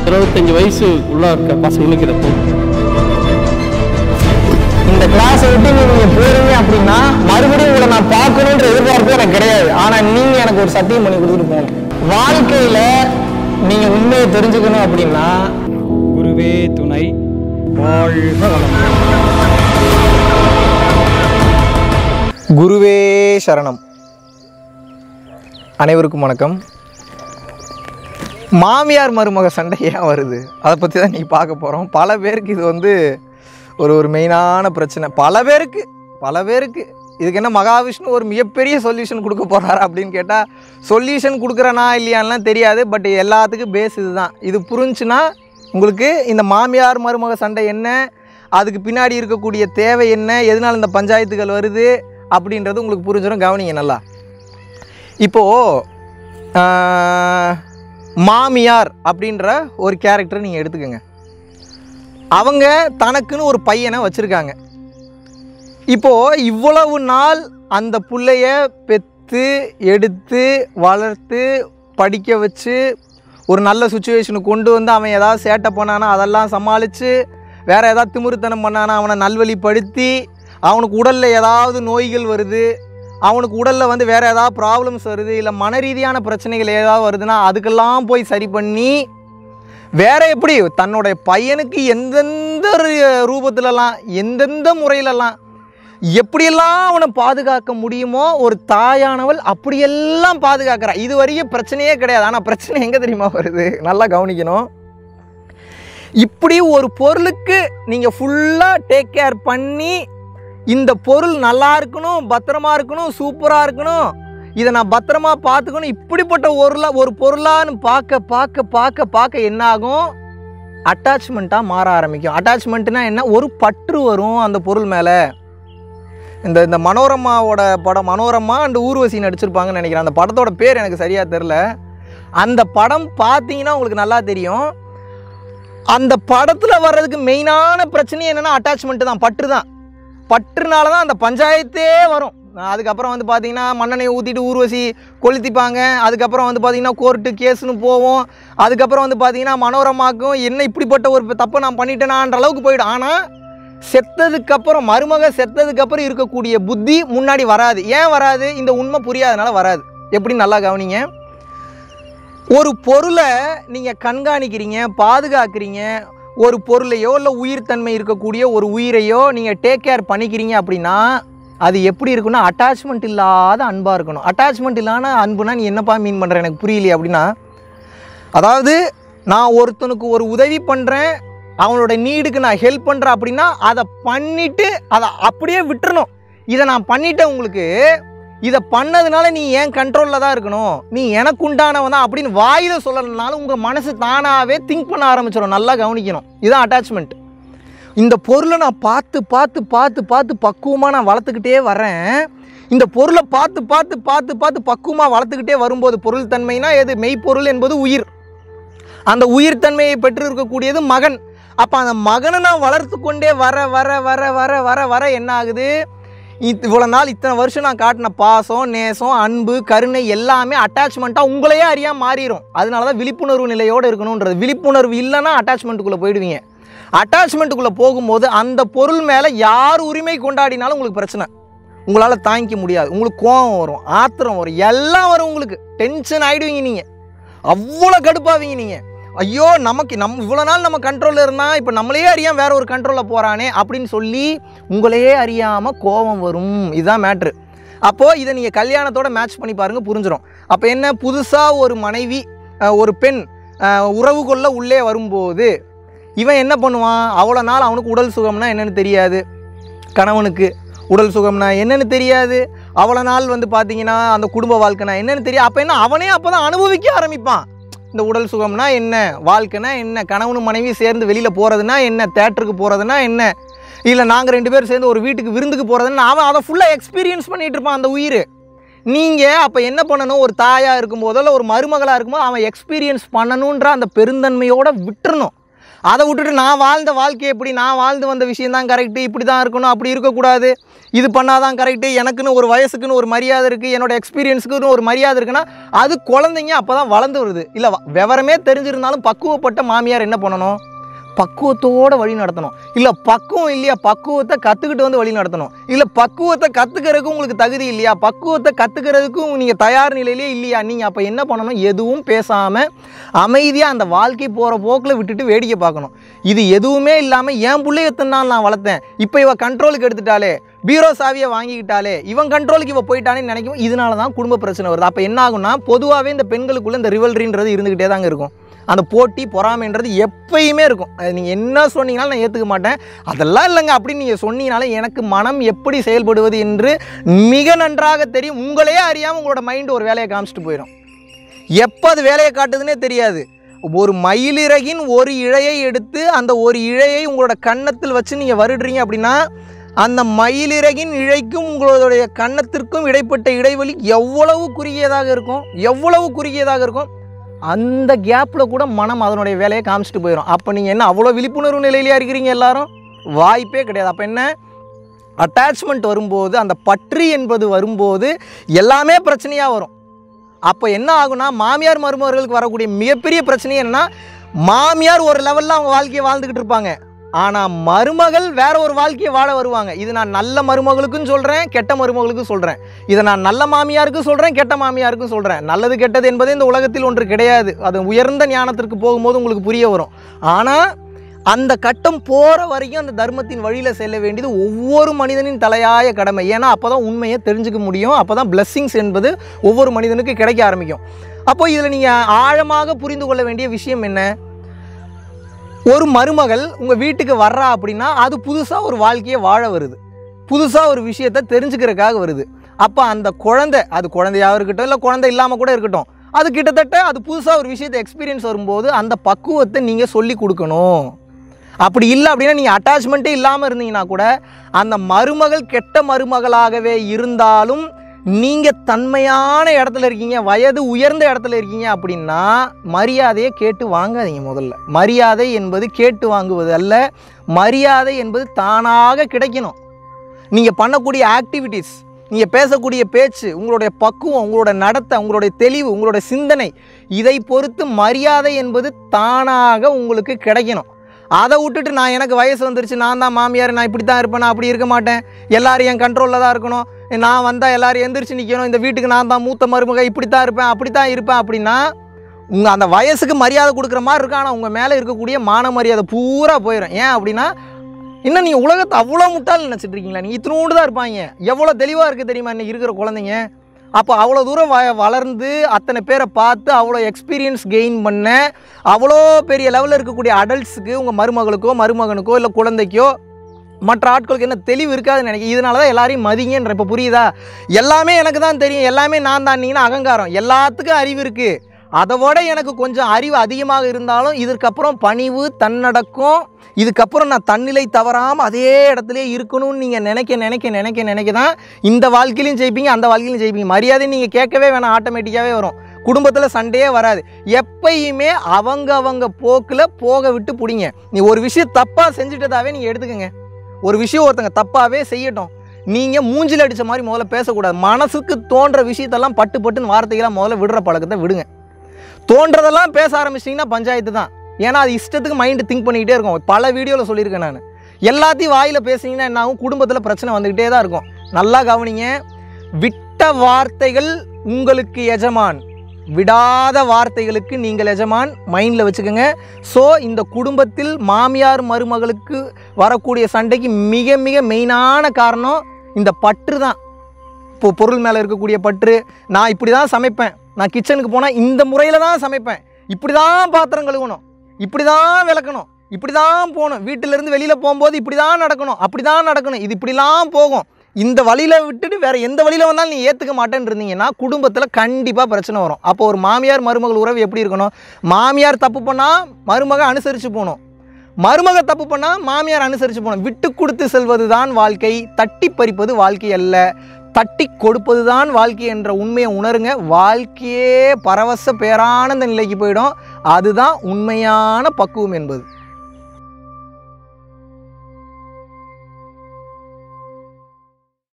இருபத்தஞ்சி வயசு உள்ள இருக்க பசங்களுக்கு இதை போதும் இந்த கிளாஸை விட்டு நீங்க போறீங்க அப்படின்னா மறுபடியும் உங்களை நான் பார்க்கணுன்ற எதிர்பார்ப்பு எனக்கு கிடையாது ஆனா நீங்க எனக்கு ஒரு சத்தியம் பண்ணி கொடுத்துட்டு போகணும் வாழ்க்கையில நீங்க உண்மையை தெரிஞ்சுக்கணும் அப்படின்னா குருவே துணை வாழ்க வளம் குருவே சரணம் அனைவருக்கும் வணக்கம் மாமியார் மருமக சண்டை ஏன் வருது அதை பற்றி தான் நீ பார்க்க போகிறோம் பல பேருக்கு இது வந்து ஒரு ஒரு மெயினான பிரச்சனை பல பேருக்கு பல பேருக்கு இதுக்கு என்ன மகாவிஷ்ணு ஒரு மிகப்பெரிய சொல்யூஷன் கொடுக்க போகிறாரா அப்படின்னு கேட்டால் சொல்யூஷன் கொடுக்குறனா இல்லையான்லாம் தெரியாது பட் எல்லாத்துக்கும் பேஸ் இதுதான் இது புரிஞ்சுன்னா உங்களுக்கு இந்த மாமியார் மருமக சண்டை என்ன அதுக்கு பின்னாடி இருக்கக்கூடிய தேவை என்ன எதனால் இந்த பஞ்சாயத்துகள் வருது அப்படின்றது உங்களுக்கு புரிஞ்சிடும் கவனிங்க நல்லா இப்போது மாமியார் அப்படின்ற ஒரு கேரக்டரை நீங்கள் எடுத்துக்கோங்க அவங்க தனக்குன்னு ஒரு பையனை வச்சுருக்காங்க இப்போது இவ்வளவு நாள் அந்த புள்ளைய பெற்று எடுத்து வளர்த்து படிக்க வச்சு ஒரு நல்ல சுச்சுவேஷனுக்கு கொண்டு வந்து அவன் ஏதாவது சேட்டை பண்ணானா அதெல்லாம் சமாளித்து வேறு ஏதாவது திமிருத்தனம் பண்ணானா அவனை நல்வழிப்படுத்தி அவனுக்கு உடலில் ஏதாவது நோய்கள் வருது அவனுக்கு உடலில் வந்து வேறு ஏதாவது ப்ராப்ளம்ஸ் வருது இல்லை மன ரீதியான பிரச்சனைகள் ஏதாவது வருதுன்னா அதுக்கெல்லாம் போய் சரி பண்ணி வேற எப்படி தன்னுடைய பையனுக்கு எந்தெந்த ரு- ரூபத்திலலாம் எந்தெந்த முறையிலலாம் எப்படியெல்லாம் அவனை பாதுகாக்க முடியுமோ ஒரு தாயானவள் அப்படியெல்லாம் பாதுகாக்கிறா இது வரைக்கும் பிரச்சனையே கிடையாது ஆனால் பிரச்சனை எங்கே தெரியுமா வருது நல்லா கவனிக்கணும் இப்படி ஒரு பொருளுக்கு நீங்கள் ஃபுல்லாக டேக் கேர் பண்ணி இந்த பொருள் நல்லா இருக்கணும் பத்திரமா இருக்கணும் சூப்பராக இருக்கணும் இதை நான் பத்திரமா பார்த்துக்கணும் இப்படிப்பட்ட ஒரு ஒரு பொருளான்னு பார்க்க பார்க்க பார்க்க பார்க்க என்ன ஆகும் அட்டாச்மெண்ட்டாக மாற ஆரம்பிக்கும் அட்டாச்மெண்ட்னா என்ன ஒரு பற்று வரும் அந்த பொருள் மேலே இந்த இந்த மனோரமாவோட படம் மனோரமா அண்ட் ஊர்வசி நடிச்சிருப்பாங்கன்னு நினைக்கிறேன் அந்த படத்தோட பேர் எனக்கு சரியாக தெரில அந்த படம் பார்த்தீங்கன்னா உங்களுக்கு நல்லா தெரியும் அந்த படத்தில் வர்றதுக்கு மெயினான பிரச்சனை என்னென்னா அட்டாச்மெண்ட்டு தான் பற்று தான் பற்றுனால தான் அந்த பஞ்சாயத்தே வரும் அதுக்கப்புறம் வந்து பார்த்தீங்கன்னா மண்ணெண்ணெய் ஊற்றிட்டு ஊர்வசி கொளுத்திப்பாங்க அதுக்கப்புறம் வந்து பார்த்தீங்கன்னா கோர்ட்டு கேஸ்னு போவோம் அதுக்கப்புறம் வந்து பார்த்தீங்கன்னா மனோரமாக்கும் என்ன இப்படிப்பட்ட ஒரு தப்பை நான் பண்ணிட்டேனான்ற அளவுக்கு போயிடும் ஆனால் செத்ததுக்கப்புறம் மருமக செத்ததுக்கப்புறம் இருக்கக்கூடிய புத்தி முன்னாடி வராது ஏன் வராது இந்த உண்மை புரியாதனால வராது எப்படி நல்லா கவனிங்க ஒரு பொருளை நீங்கள் கண்காணிக்கிறீங்க பாதுகாக்கிறீங்க ஒரு பொருளையோ இல்லை உயிர்த்தன்மை இருக்கக்கூடிய ஒரு உயிரையோ நீங்கள் டேக் கேர் பண்ணிக்கிறீங்க அப்படின்னா அது எப்படி இருக்குன்னா அட்டாச்மெண்ட் இல்லாத அன்பாக இருக்கணும் அட்டாச்மெண்ட் இல்லாத அன்புனா நீ என்னப்பா மீன் பண்ணுற எனக்கு புரியலையே அப்படின்னா அதாவது நான் ஒருத்தனுக்கு ஒரு உதவி பண்ணுறேன் அவனோட நீடுக்கு நான் ஹெல்ப் பண்ணுறேன் அப்படின்னா அதை பண்ணிவிட்டு அதை அப்படியே விட்டுறணும் இதை நான் பண்ணிட்டேன் உங்களுக்கு இதை பண்ணதுனால நீ ஏன் கண்ட்ரோலில் தான் இருக்கணும் நீ எனக்கு உண்டானவன் தான் அப்படின்னு வாயில் சொல்லணுனாலும் உங்கள் மனசு தானாகவே திங்க் பண்ண ஆரம்பிச்சிடும் நல்லா கவனிக்கணும் இதுதான் அட்டாச்மெண்ட் இந்த பொருளை நான் பார்த்து பார்த்து பார்த்து பார்த்து பக்குவமாக நான் வளர்த்துக்கிட்டே வரேன் இந்த பொருளை பார்த்து பார்த்து பார்த்து பார்த்து பக்குவமாக வளர்த்துக்கிட்டே வரும்போது பொருள் தன்மைனா எது மெய்ப்பொருள் என்பது உயிர் அந்த உயிர் தன்மையை பெற்று இருக்கக்கூடியது மகன் அப்போ அந்த மகனை நான் வளர்த்து கொண்டே வர வர வர வர வர வர என்ன ஆகுது இத்- இவ்வளோ நாள் இத்தனை வருஷம் நான் காட்டின பாசம் நேசம் அன்பு கருணை எல்லாமே அட்டாச்மெண்ட்டாக உங்களையே அறியாம மாறிடும் அதனால தான் விழிப்புணர்வு நிலையோடு இருக்கணுன்றது விழிப்புணர்வு இல்லைன்னா அட்டாச்மெண்ட்டுக்குள்ளே போயிடுவீங்க அட்டாச்மெண்ட்டுக்குள்ளே போகும்போது அந்த பொருள் மேலே யார் உரிமை கொண்டாடினாலும் உங்களுக்கு பிரச்சனை உங்களால் தாங்கிக்க முடியாது உங்களுக்கு கோபம் வரும் ஆத்திரம் வரும் எல்லாம் வரும் உங்களுக்கு டென்ஷன் ஆகிடுவீங்க நீங்கள் அவ்வளோ கடுப்பாவீங்க நீங்கள் ஐயோ நமக்கு நம் இவ்வளோ நாள் நம்ம கண்ட்ரோலில் இருந்தால் இப்போ நம்மளையே அறியாம வேற ஒரு கண்ட்ரோலில் போகிறானே அப்படின்னு சொல்லி உங்களையே அறியாமல் கோபம் வரும் இதுதான் மேட்ரு அப்போது இதை நீங்கள் கல்யாணத்தோட மேட்ச் பண்ணி பாருங்கள் புரிஞ்சிடும் அப்போ என்ன புதுசாக ஒரு மனைவி அஹ், ஒரு பெண் அஹ், உறவு கொள்ள உள்ளே வரும்போது இவன் என்ன பண்ணுவான் அவ்வளோ நாள் அவனுக்கு உடல் சுகம்னா என்னன்னு தெரியாது கணவனுக்கு உடல் சுகம்னா என்னன்னு தெரியாது அவ்வளோ நாள் வந்து பார்த்தீங்கன்னா அந்த குடும்ப வாழ்க்கைனா என்னன்னு தெரியும் அப்போ என்ன அவனே அப்போ தான் அனுபவிக்க ஆரம்பிப்பான் இந்த உடல் சுகம்னா என்ன வாழ்க்கைனா என்ன கணவனும் மனைவி சேர்ந்து வெளியில் போகிறதுனா என்ன தேட்டருக்கு போகிறதுனா என்ன இல்லை நாங்கள் ரெண்டு பேரும் சேர்ந்து ஒரு வீட்டுக்கு விருந்துக்கு போகிறதுன்னா அவன் அதை ஃபுல்லாக எக்ஸ்பீரியன்ஸ் பண்ணிகிட்டு இருப்பான் அந்த உயிர் நீங்கள் அப்போ என்ன பண்ணணும் ஒரு தாயாக இருக்கும்போதோ இல்லை ஒரு மருமகளாக இருக்கும்போது அவன் எக்ஸ்பீரியன்ஸ் பண்ணணுன்ற அந்த பெருந்தன்மையோட விட்டுறணும் அதை விட்டுட்டு நான் வாழ்ந்த வாழ்க்கை எப்படி நான் வாழ்ந்து வந்த விஷயம் தான் கரெக்டு இப்படி தான் இருக்கணும் அப்படி இருக்கக்கூடாது இது பண்ணாதான் கரெக்டு எனக்குன்னு ஒரு வயசுக்குன்னு ஒரு மரியாதை இருக்குது என்னோட எக்ஸ்பீரியன்ஸுக்குன்னு ஒரு மரியாதை இருக்குன்னா அது குழந்தைங்க அப்போ தான் வளர்ந்து வருது இல்லை விவரமே தெரிஞ்சிருந்தாலும் பக்குவப்பட்ட மாமியார் என்ன பண்ணணும் பக்குவத்தோட வழி நடத்தணும் இல்லை பக்குவம் இல்லையா பக்குவத்தை கற்றுக்கிட்டு வந்து வழி நடத்தணும் இல்லை பக்குவத்தை கற்றுக்கிறதுக்கு உங்களுக்கு தகுதி இல்லையா பக்குவத்தை கற்றுக்கிறதுக்கும் நீங்கள் தயார் நிலையிலே இல்லையா நீங்கள் அப்போ என்ன பண்ணணும் எதுவும் பேசாமல் அமைதியாக அந்த வாழ்க்கை போகிற போக்கில் விட்டுட்டு வேடிக்கை பார்க்கணும் இது எதுவுமே இல்லாமல் என் பிள்ளைய எத்தனை நாள் நான் வளர்த்தேன் இப்போ இவ கண்ட்ரோலுக்கு எடுத்துட்டாலே பீரோ சாவியை வாங்கிக்கிட்டாலே இவன் கண்ட்ரோலுக்கு இவ போயிட்டானே நினைக்கும் இதனால தான் குடும்ப பிரச்சனை வருது அப்போ என்ன ஆகும்னா பொதுவாகவே இந்த பெண்களுக்குள்ள இந்த ரிவல்ரின்றது இருந்துக்கிட்டே தாங்க இருக்கும் அந்த போட்டி பொறாமைன்றது எப்பயுமே இருக்கும் அது நீங்கள் என்ன சொன்னீங்கனாலும் நான் ஏற்றுக்க மாட்டேன் அதெல்லாம் இல்லைங்க அப்படின்னு நீங்கள் சொன்னீங்கனாலே எனக்கு மனம் எப்படி செயல்படுவது என்று மிக நன்றாக தெரியும் உங்களே அறியாமல் உங்களோட மைண்டு ஒரு வேலையை காமிச்சிட்டு போயிடும் எப்போ அது வேலையை காட்டுதுன்னே தெரியாது ஒரு மயிலிறகின் ஒரு இழையை எடுத்து அந்த ஒரு இழையை உங்களோட கன்னத்தில் வச்சு நீங்கள் வருடுறீங்க அப்படின்னா அந்த மயிலிறகின் இழைக்கும் உங்களுடைய கன்னத்திற்கும் இடைப்பட்ட இடைவெளி எவ்வளவு குறுகியதாக இருக்கும் எவ்வளவு குறுகியதாக இருக்கும் அந்த கேப்பில் கூட மனம் அதனுடைய வேலையை காமிச்சிட்டு போயிடும் அப்போ நீங்கள் என்ன அவ்வளோ விழிப்புணர்வு நிலையிலையா இருக்கிறீங்க எல்லாரும் வாய்ப்பே கிடையாது அப்போ என்ன அட்டாச்மெண்ட் வரும்போது அந்த பற்று என்பது வரும்போது எல்லாமே பிரச்சனையாக வரும் அப்போ என்ன ஆகும்னா மாமியார் மருமகளுக்கு வரக்கூடிய மிகப்பெரிய பிரச்சனை என்னன்னா மாமியார் ஒரு லெவலில் அவங்க வாழ்க்கையை வாழ்ந்துக்கிட்டு இருப்பாங்க ஆனால் மருமகள் வேற ஒரு வாழ்க்கையை வாழ வருவாங்க இது நான் நல்ல மருமகளுக்கும் சொல்கிறேன் கெட்ட மருமகளுக்கும் சொல்கிறேன் இதை நான் நல்ல மாமியாருக்கும் சொல்கிறேன் கெட்ட மாமியாருக்கும் சொல்கிறேன் நல்லது கெட்டது என்பது இந்த உலகத்தில் ஒன்று கிடையாது அது உயர்ந்த ஞானத்திற்கு போகும்போது உங்களுக்கு புரிய வரும் ஆனால் அந்த கட்டம் போகிற வரைக்கும் அந்த தர்மத்தின் வழியில் செல்ல வேண்டியது ஒவ்வொரு மனிதனின் தலையாய கடமை ஏன்னா அப்போ தான் உண்மையை தெரிஞ்சுக்க முடியும் அப்போ தான் blessings என்பது ஒவ்வொரு மனிதனுக்கு கிடைக்க ஆரம்பிக்கும் அப்போ இதில் நீங்கள் ஆழமாக புரிந்து கொள்ள வேண்டிய விஷயம் என்ன ஒரு மருமகள் உங்கள் வீட்டுக்கு வர்றா அப்படின்னா அது புதுசாக ஒரு வாழ்க்கையை வாழ வருது புதுசாக ஒரு விஷயத்தை தெரிஞ்சுக்கிறதுக்காக வருது அப்போ அந்த குழந்தை அது குழந்தையாக இருக்கட்டும் இல்லை குழந்தை இல்லாமல் கூட இருக்கட்டும் அது கிட்டத்தட்ட அது புதுசாக ஒரு விஷயத்தை எக்ஸ்பீரியன்ஸ் வரும்போது அந்த பக்குவத்தை நீங்கள் சொல்லி கொடுக்கணும் அப்படி இல்லை அப்படின்னா நீங்கள் அட்டாச்மெண்ட்டே இல்லாமல் இருந்தீங்கன்னா கூட அந்த மருமகள் கெட்ட மருமகளாகவே இருந்தாலும் நீங்கள் தன்மையான இடத்துல இருக்கீங்க வயது உயர்ந்த இடத்துல இருக்கீங்க அப்படின்னா மரியாதையை கேட்டு வாங்காதீங்க முதல்ல மரியாதை என்பது கேட்டு வாங்குவது அல்ல மரியாதை என்பது தானாக கிடைக்கணும் நீங்கள் பண்ணக்கூடிய ஆக்டிவிட்டீஸ் நீங்கள் பேசக்கூடிய பேச்சு உங்களுடைய பக்குவம் உங்களோட நடத்தை உங்களுடைய தெளிவு உங்களுடைய சிந்தனை இதை பொறுத்து மரியாதை என்பது தானாக உங்களுக்கு கிடைக்கணும் அதை விட்டுட்டு நான் எனக்கு வயசு வந்துருச்சு நான் தான் மாமியார் நான் இப்படி தான் இருப்பேன் நான் அப்படி இருக்க மாட்டேன் எல்லாரும் என் கண்ட்ரோலில் தான் இருக்கணும் நான் வந்தால் எல்லாரும் எந்திரிச்சு நிற்கணும் இந்த வீட்டுக்கு நான் தான் மூத்த மருமக இப்படி தான் இருப்பேன் அப்படி தான் இருப்பேன் அப்படின்னா உங்கள் அந்த வயசுக்கு மரியாதை கொடுக்குற மாதிரி இருக்கு ஆனால் உங்கள் மேலே இருக்கக்கூடிய மான மரியாதை பூரா போயிடும் ஏன் அப்படின்னா இன்னும் நீங்கள் உலகத்தை அவ்வளோ முட்டாள் நினச்சிட்டு இருக்கீங்களா நீங்கள் இத்தினோண்டு தான் இருப்பாங்க எவ்வளோ தெளிவாக இருக்குது தெரியுமா இன்னைக்கு இருக்கிற குழந்தைங்க அப்போ அவ்வளோ தூரம் வ வளர்ந்து அத்தனை பேரை பார்த்து அவ்வளோ எக்ஸ்பீரியன்ஸ் கெயின் பண்ண அவ்வளோ பெரிய லெவலில் இருக்கக்கூடிய அடல்ட்ஸுக்கு உங்கள் மருமகளுக்கோ மருமகனுக்கோ இல்லை குழந்தைக்கோ மற்ற ஆட்களுக்கு என்ன தெளிவு இருக்காதுன்னு நினைக்கிறேன் இதனால தான் எல்லாரையும் மதிங்கன்ற இப்போ புரியுதா எல்லாமே எனக்கு தான் தெரியும் எல்லாமே நான் தான் அகங்காரம் எல்லாத்துக்கும் அறிவு இருக்குது அதை விட எனக்கு கொஞ்சம் அறிவு அதிகமாக இருந்தாலும் இதற்கப்புறம் பணிவு தன்னடக்கம் இதுக்கப்புறம் நான் தன்னிலை தவறாமல் அதே இடத்துலயே இருக்கணும்னு நீங்கள் நினைக்க நினைக்க நினைக்க நினைக்க தான் இந்த வாழ்க்கையிலையும் ஜெயிப்பீங்க அந்த வாழ்க்கையிலையும் ஜெயிப்பீங்க மரியாதை நீங்கள் கேட்கவே வேணாம் ஆட்டோமேட்டிக்காகவே வரும் குடும்பத்தில் சண்டையே வராது எப்பயுமே அவங்க அவங்க போக்கில் போக விட்டு பிடிங்க நீ ஒரு விஷயம் தப்பாக செஞ்சுட்டதாவே நீங்கள் எடுத்துக்கங்க ஒரு விஷயம் ஒருத்தங்க தப்பாகவே செய்யட்டும் நீங்கள் மூஞ்சில் அடித்த மாதிரி முதல்ல பேசக்கூடாது மனசுக்கு தோன்ற விஷயத்தெல்லாம் பட்டு பட்டுன்னு வார்த்தைகளாக முதல்ல விடுற பழக்கத்தை விடுங்க தோன்றதெல்லாம் பேச ஆரம்பிச்சிட்டிங்கன்னா பஞ்சாயத்து தான் ஏன்னா அது இஷ்டத்துக்கு மைண்டு திங்க் பண்ணிக்கிட்டே இருக்கும் பல வீடியோவில் சொல்லியிருக்கேன் நான் எல்லாத்தையும் வாயில் பேசுனீங்கன்னா என்ன ஆகும் குடும்பத்தில் பிரச்சனை வந்துக்கிட்டே தான் இருக்கும் நல்லா கவனிங்க விட்ட வார்த்தைகள் உங்களுக்கு எஜமான் விடாத வார்த்தைகளுக்கு நீங்கள் எஜமான் மைண்டில் வச்சுக்கோங்க ஸோ இந்த குடும்பத்தில் மாமியார் மருமகளுக்கு வரக்கூடிய சண்டைக்கு மிக மிக மெயினான காரணம் இந்த பற்று தான் இப்போ பொருள் மேலே இருக்கக்கூடிய பற்று நான் இப்படி தான் சமைப்பேன் நான் கிச்சனுக்கு போனால் இந்த முறையில் தான் சமைப்பேன் இப்படி தான் பாத்திரம் கழுவணும் இப்படி தான் விளக்கணும் இப்படி தான் போகணும் வீட்டிலேருந்து வெளியில் போகும்போது இப்படி தான் நடக்கணும் அப்படி தான் நடக்கணும் இது இப்படிலாம் போகும் இந்த வழியில் விட்டுட்டு வேறு எந்த வழியில் வந்தாலும் நீ ஏற்றுக்க மாட்டேன்னு இருந்தீங்கன்னா குடும்பத்தில் கண்டிப்பாக பிரச்சனை வரும் அப்போ ஒரு மாமியார் மருமகள் உறவு எப்படி இருக்கணும் மாமியார் தப்பு பண்ணால் மருமக அனுசரித்து போகணும் மருமக தப்பு பண்ணால் மாமியார் அனுசரித்து போகணும் விட்டு கொடுத்து செல்வது தான் வாழ்க்கை தட்டி பறிப்பது வாழ்க்கை அல்ல தட்டி கொடுப்பது தான் வாழ்க்கை என்ற உண்மையை உணருங்க வாழ்க்கையே பரவச பேரானந்த நிலைக்கு போயிடும் அதுதான் உண்மையான பக்குவம் என்பது